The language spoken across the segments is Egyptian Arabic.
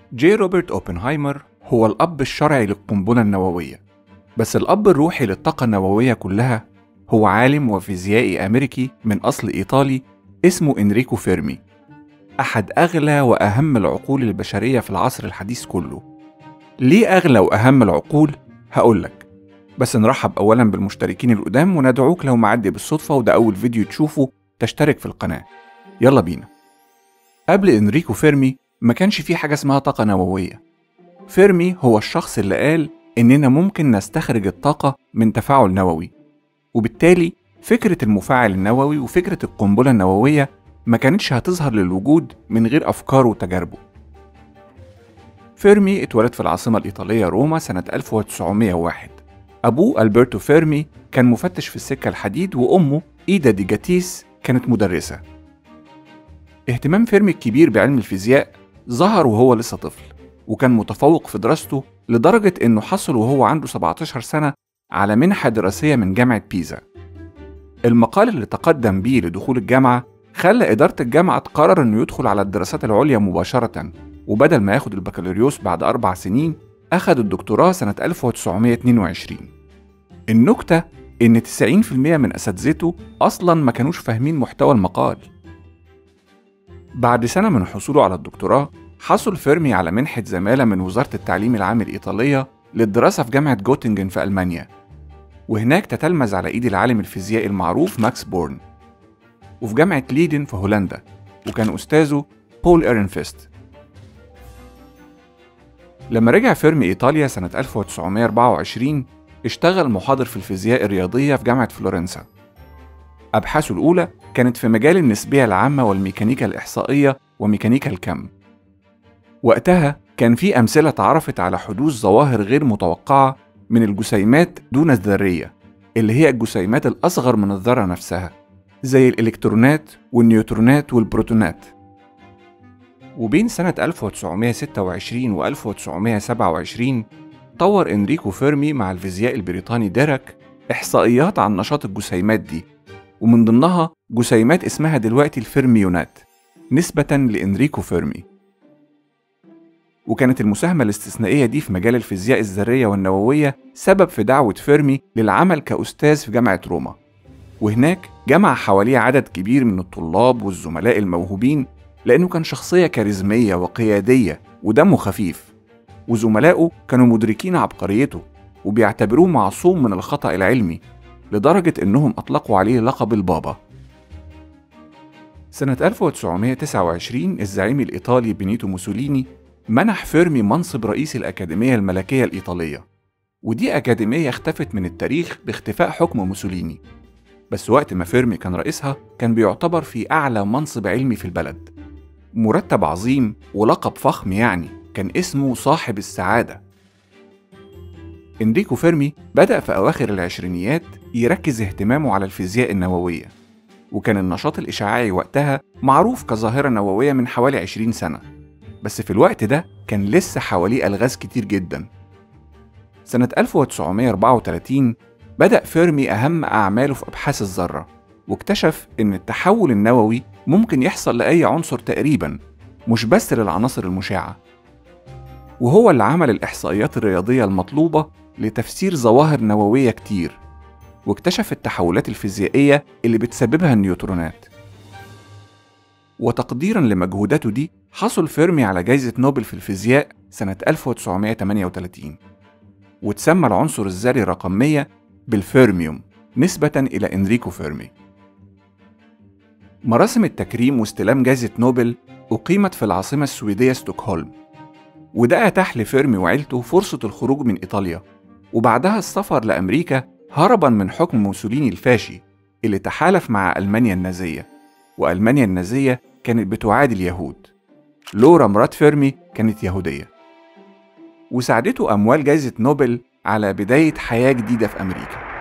جي روبرت أوبنهايمر هو الأب الشرعي للقنبلة النووية بس الأب الروحي للطاقة النووية كلها هو عالم وفيزيائي أمريكي من أصل إيطالي اسمه إنريكو فيرمي أحد أغلى وأهم العقول البشرية في العصر الحديث كله ليه أغلى وأهم العقول؟ هقولك بس نرحب أولا بالمشتركين القدام وندعوك لو معدي بالصدفة وده أول فيديو تشوفه تشترك في القناة يلا بينا قبل إنريكو فيرمي ما كانش في حاجة اسمها طاقة نووية فيرمي هو الشخص اللي قال إننا ممكن نستخرج الطاقة من تفاعل نووي وبالتالي فكرة المفاعل النووي وفكرة القنبلة النووية ما كانتش هتظهر للوجود من غير أفكاره وتجاربه فيرمي اتولد في العاصمة الإيطالية روما سنة 1901 أبوه ألبرتو فيرمي كان مفتش في السكة الحديد وأمه إيدا دي جاتيس كانت مدرسة اهتمام فيرمي الكبير بعلم الفيزياء ظهر وهو لسه طفل وكان متفوق في دراسته لدرجة إنه حصل وهو عنده 17 سنة على منحة دراسية من جامعة بيزا المقال اللي تقدم بيه لدخول الجامعة خلى إدارة الجامعة تقرر إنه يدخل على الدراسات العليا مباشرة وبدل ما ياخد البكالوريوس بعد أربع سنين أخد الدكتوراه سنة 1922 النكتة إن 90% من أساتذته أصلا ما كانوش فاهمين محتوى المقال بعد سنة من حصوله على الدكتوراه حصل فيرمي على منحة زمالة من وزارة التعليم العام الإيطالية للدراسة في جامعة جوتنجن في ألمانيا وهناك تتلمذ على إيد العالم الفيزيائي المعروف ماكس بورن وفي جامعة ليدن في هولندا وكان أستاذه بول إيرنفيست لما رجع فيرمي إيطاليا سنة 1924 اشتغل محاضر في الفيزياء الرياضية في جامعة فلورنسا أبحاثه الأولى كانت في مجال النسبية العامة والميكانيكا الإحصائية وميكانيكا الكم وقتها كان في أمثلة اتعرفت على حدوث ظواهر غير متوقعة من الجسيمات دون الذرية اللي هي الجسيمات الأصغر من الذرة نفسها زي الإلكترونات والنيوترونات والبروتونات وبين سنة 1926 و 1927 طور إنريكو فيرمي مع الفيزياء البريطاني ديراك إحصائيات عن نشاط الجسيمات دي ومن ضمنها جسيمات اسمها دلوقتي الفيرميونات نسبة لإنريكو فيرمي وكانت المساهمة الاستثنائية دي في مجال الفيزياء الذرية والنووية سبب في دعوة فيرمي للعمل كأستاذ في جامعة روما وهناك جمع حواليه عدد كبير من الطلاب والزملاء الموهوبين لأنه كان شخصية كاريزمية وقيادية ودمه خفيف وزملائه كانوا مدركين عبقريته وبيعتبروه معصوم من الخطأ العلمي لدرجة إنهم أطلقوا عليه لقب البابا سنة 1929 الزعيم الإيطالي بينيتو موسوليني منح فيرمي منصب رئيس الأكاديمية الملكية الإيطالية ودي أكاديمية اختفت من التاريخ باختفاء حكم موسوليني بس وقت ما فيرمي كان رئيسها كان بيعتبر في أعلى منصب علمي في البلد مرتب عظيم ولقب فخم يعني كان اسمه صاحب السعادة إنريكو فيرمي بدأ في أواخر العشرينيات يركز اهتمامه على الفيزياء النووية وكان النشاط الإشعاعي وقتها معروف كظاهرة نووية من حوالي 20 سنة بس في الوقت ده كان لسه حواليه ألغاز كتير جدا سنة 1934 بدأ فيرمي أهم أعماله في أبحاث الذرة واكتشف إن التحول النووي ممكن يحصل لأي عنصر تقريبا مش بس للعناصر المشعة وهو اللي عمل الإحصائيات الرياضية المطلوبة لتفسير ظواهر نووية كتير واكتشف التحولات الفيزيائية اللي بتسببها النيوترونات وتقديرا لمجهوداته دي حصل فيرمي على جائزة نوبل في الفيزياء سنة 1938 وتسمى العنصر الذري رقم 100 بالفيرميوم نسبة إلى إنريكو فيرمي مراسم التكريم واستلام جائزة نوبل أقيمت في العاصمة السويدية ستوكهولم وده أتاح لفيرمي وعيلته فرصة الخروج من إيطاليا وبعدها السفر لأمريكا هربا من حكم موسوليني الفاشي اللي تحالف مع ألمانيا النازية وألمانيا النازية كانت بتعادي اليهود لورا مرات فيرمي كانت يهودية وساعدته أموال جائزة نوبل على بداية حياة جديدة في أمريكا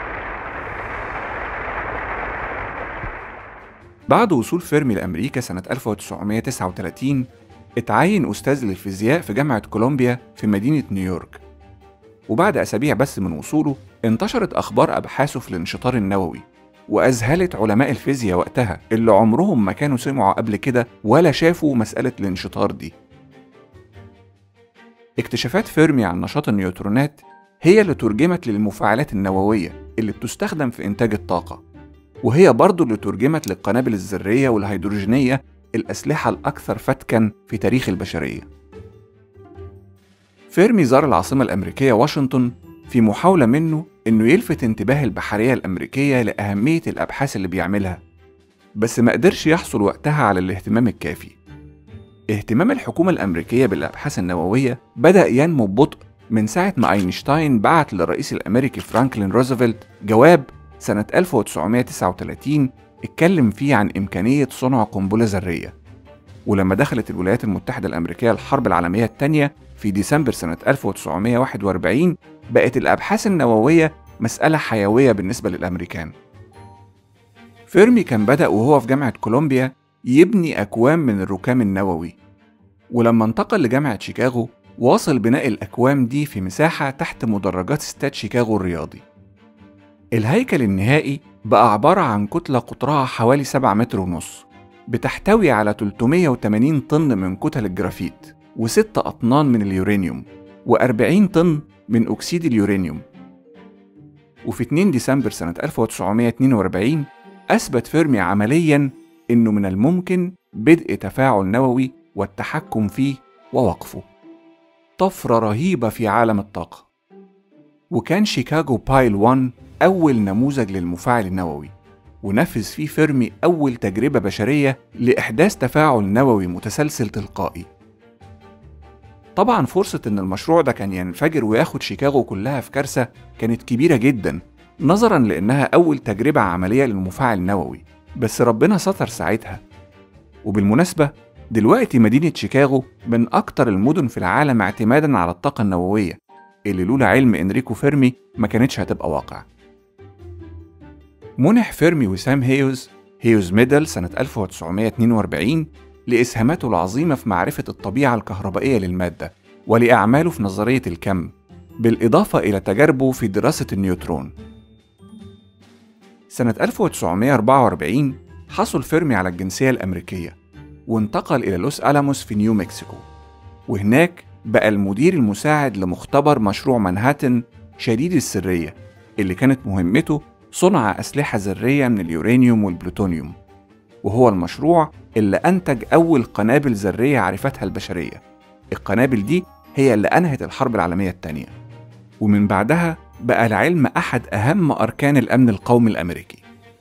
بعد وصول فيرمي لأمريكا سنة 1939 اتعين أستاذ للفيزياء في جامعة كولومبيا في مدينة نيويورك وبعد أسابيع بس من وصوله انتشرت أخبار أبحاثه في الانشطار النووي وأذهلت علماء الفيزياء وقتها اللي عمرهم ما كانوا سمعوا قبل كده ولا شافوا مسألة الانشطار دي اكتشافات فيرمي عن نشاط النيوترونات هي اللي ترجمت للمفاعلات النووية اللي بتستخدم في إنتاج الطاقة وهي برضه اللي ترجمت للقنابل الذرية والهيدروجينية الأسلحة الأكثر فتكًا في تاريخ البشرية. فيرمي زار العاصمة الأمريكية واشنطن في محاولة منه إنه يلفت انتباه البحرية الأمريكية لأهمية الأبحاث اللي بيعملها، بس ما قدرش يحصل وقتها على الاهتمام الكافي. اهتمام الحكومة الأمريكية بالأبحاث النووية بدأ ينمو ببطء من ساعة ما أينشتاين بعت للرئيس الأمريكي فرانكلين روزفلت جواب سنة 1939 اتكلم فيه عن إمكانية صنع قنبلة ذرية ولما دخلت الولايات المتحدة الأمريكية الحرب العالمية الثانية في ديسمبر سنة 1941 بقت الأبحاث النووية مسألة حيوية بالنسبة للأمريكان فيرمي كان بدأ وهو في جامعة كولومبيا يبني أكوام من الركام النووي ولما انتقل لجامعة شيكاغو واصل بناء الأكوام دي في مساحة تحت مدرجات استاد شيكاغو الرياضي الهيكل النهائي بقى عبارة عن كتلة قطرها حوالي 7 متر ونص بتحتوي على 380 طن من كتل الجرافيت و6 أطنان من اليورانيوم و40 طن من أكسيد اليورانيوم وفي 2 ديسمبر سنة 1942 أثبت فيرمي عملياً إنه من الممكن بدء تفاعل نووي والتحكم فيه ووقفه طفرة رهيبة في عالم الطاقة وكان شيكاغو بايل 1 أول نموذج للمفاعل النووي ونفذ فيه فيرمي أول تجربة بشرية لإحداث تفاعل نووي متسلسل تلقائي طبعا فرصة إن المشروع ده كان ينفجر وياخد شيكاغو كلها في كارثة كانت كبيرة جدا نظرا لأنها أول تجربة عملية للمفاعل النووي بس ربنا ستر ساعتها وبالمناسبة دلوقتي مدينة شيكاغو من أكتر المدن في العالم اعتمادا على الطاقة النووية اللي لولا علم إنريكو فيرمي ما كانتش هتبقى واقع منح فيرمي وسام هيوز هيوز ميدل سنة 1942 لإسهاماته العظيمة في معرفة الطبيعة الكهربائية للمادة ولأعماله في نظرية الكم بالإضافة إلى تجاربه في دراسة النيوترون سنة 1944 حصل فيرمي على الجنسية الأمريكية وانتقل إلى لوس ألاموس في نيو مكسيكو وهناك بقى المدير المساعد لمختبر مشروع منهاتن شديد السرية اللي كانت مهمته صنع أسلحة ذرية من اليورانيوم والبلوتونيوم وهو المشروع اللي أنتج أول قنابل ذرية عرفتها البشرية القنابل دي هي اللي أنهت الحرب العالمية الثانية ومن بعدها بقى العلم أحد أهم أركان الأمن القومي الأمريكي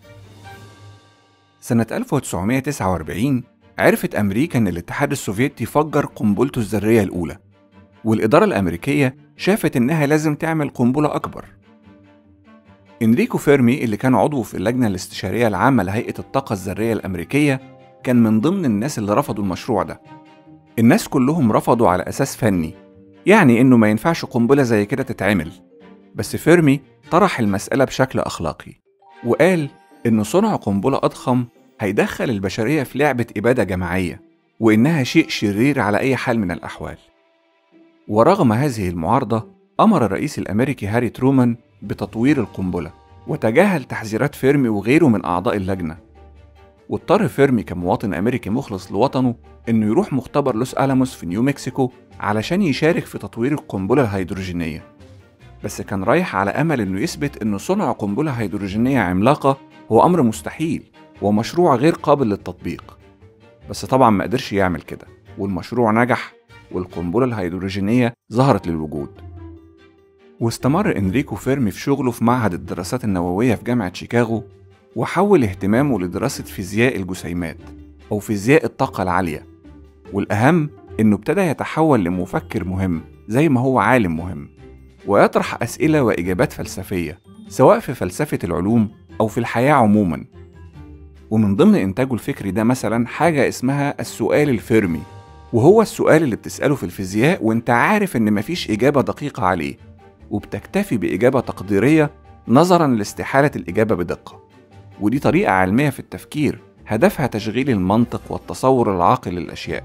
سنة 1949 عرفت أمريكا إن الاتحاد السوفيتي فجر قنبلته الذرية الأولى والإدارة الأمريكية شافت إنها لازم تعمل قنبلة أكبر إنريكو فيرمي اللي كان عضو في اللجنة الاستشارية العامة لهيئة الطاقة الذرية الأمريكية كان من ضمن الناس اللي رفضوا المشروع ده الناس كلهم رفضوا على أساس فني يعني إنه ما ينفعش قنبلة زي كده تتعمل بس فيرمي طرح المسألة بشكل أخلاقي وقال إن صنع قنبلة أضخم هيدخل البشرية في لعبة إبادة جماعية وإنها شيء شرير على أي حال من الأحوال ورغم هذه المعارضة أمر الرئيس الأمريكي هاري ترومان بتطوير القنبلة وتجاهل تحذيرات فيرمي وغيره من أعضاء اللجنة واضطر فيرمي كمواطن أمريكي مخلص لوطنه إنه يروح مختبر لوس ألاموس في نيو مكسيكو علشان يشارك في تطوير القنبلة الهيدروجينية بس كان رايح على أمل إنه يثبت إن صنع قنبلة هيدروجينية عملاقة هو أمر مستحيل ومشروع غير قابل للتطبيق بس طبعا ما قدرش يعمل كده والمشروع نجح والقنبلة الهيدروجينية ظهرت للوجود واستمر إنريكو فيرمي في شغله في معهد الدراسات النووية في جامعة شيكاغو وحول اهتمامه لدراسة فيزياء الجسيمات أو فيزياء الطاقة العالية والأهم إنه ابتدى يتحول لمفكر مهم زي ما هو عالم مهم ويطرح أسئلة وإجابات فلسفية سواء في فلسفة العلوم أو في الحياة عموما ومن ضمن إنتاجه الفكري ده مثلا حاجة اسمها السؤال الفيرمي وهو السؤال اللي بتسأله في الفيزياء وانت عارف ان مفيش إجابة دقيقة عليه وبتكتفي بإجابة تقديرية نظرا لاستحالة الإجابة بدقة ودي طريقة علمية في التفكير هدفها تشغيل المنطق والتصور العاقل للأشياء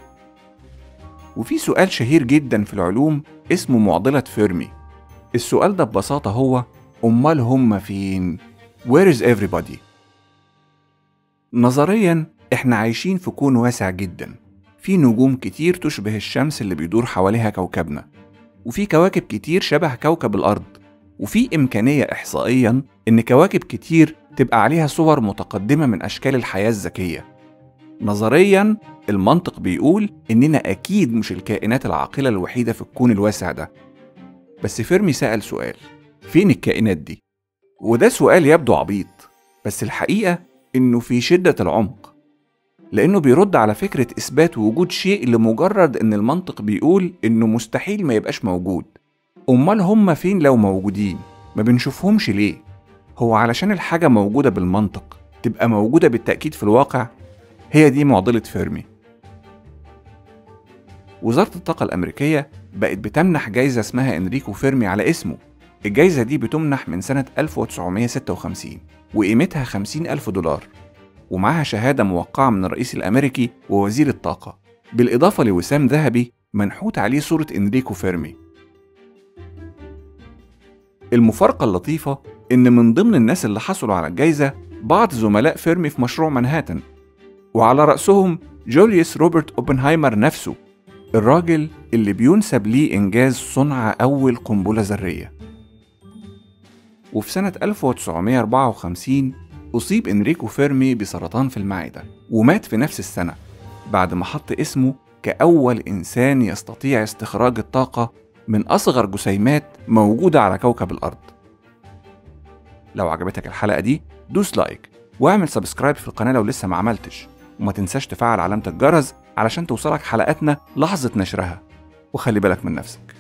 وفي سؤال شهير جدا في العلوم اسمه معضلة فيرمي السؤال ده ببساطة هو أمال هم فين؟ Where is everybody؟ نظريا احنا عايشين في كون واسع جدا في نجوم كتير تشبه الشمس اللي بيدور حواليها كوكبنا وفي كواكب كتير شبه كوكب الأرض وفي إمكانية إحصائيا إن كواكب كتير تبقى عليها صور متقدمة من أشكال الحياة الذكية نظريا المنطق بيقول إننا أكيد مش الكائنات العاقلة الوحيدة في الكون الواسع ده بس فيرمي سأل سؤال فين الكائنات دي؟ وده سؤال يبدو عبيط بس الحقيقة إنه في شدة العمق لأنه بيرد على فكرة إثبات وجود شيء لمجرد إن المنطق بيقول إنه مستحيل ما يبقاش موجود أمال هم فين لو موجودين؟ ما بنشوفهمش ليه؟ هو علشان الحاجة موجودة بالمنطق تبقى موجودة بالتأكيد في الواقع هي دي معضلة فيرمي وزارة الطاقة الأمريكية بقت بتمنح جايزة اسمها إنريكو فيرمي على اسمه الجايزة دي بتمنح من سنة 1956 وقيمتها 50 ألف دولار ومعاها شهادة موقعة من الرئيس الأمريكي ووزير الطاقة بالإضافة لوسام ذهبي منحوت عليه صورة إنريكو فيرمي المفارقة اللطيفة إن من ضمن الناس اللي حصلوا على الجايزة بعض زملاء فيرمي في مشروع مانهاتن وعلى رأسهم جوليوس روبرت أوبنهايمر نفسه الراجل اللي بينسب ليه إنجاز صنع أول قنبلة ذرية وفي سنة 1954 أصيب إنريكو فيرمي بسرطان في المعدة ومات في نفس السنة بعد ما حط اسمه كأول إنسان يستطيع استخراج الطاقة من أصغر جسيمات موجودة على كوكب الأرض لو عجبتك الحلقة دي دوس لايك واعمل سبسكرايب في القناة لو لسه ما عملتش وما تنساش تفعل علامة الجرس علشان توصلك حلقاتنا لحظة نشرها وخلي بالك من نفسك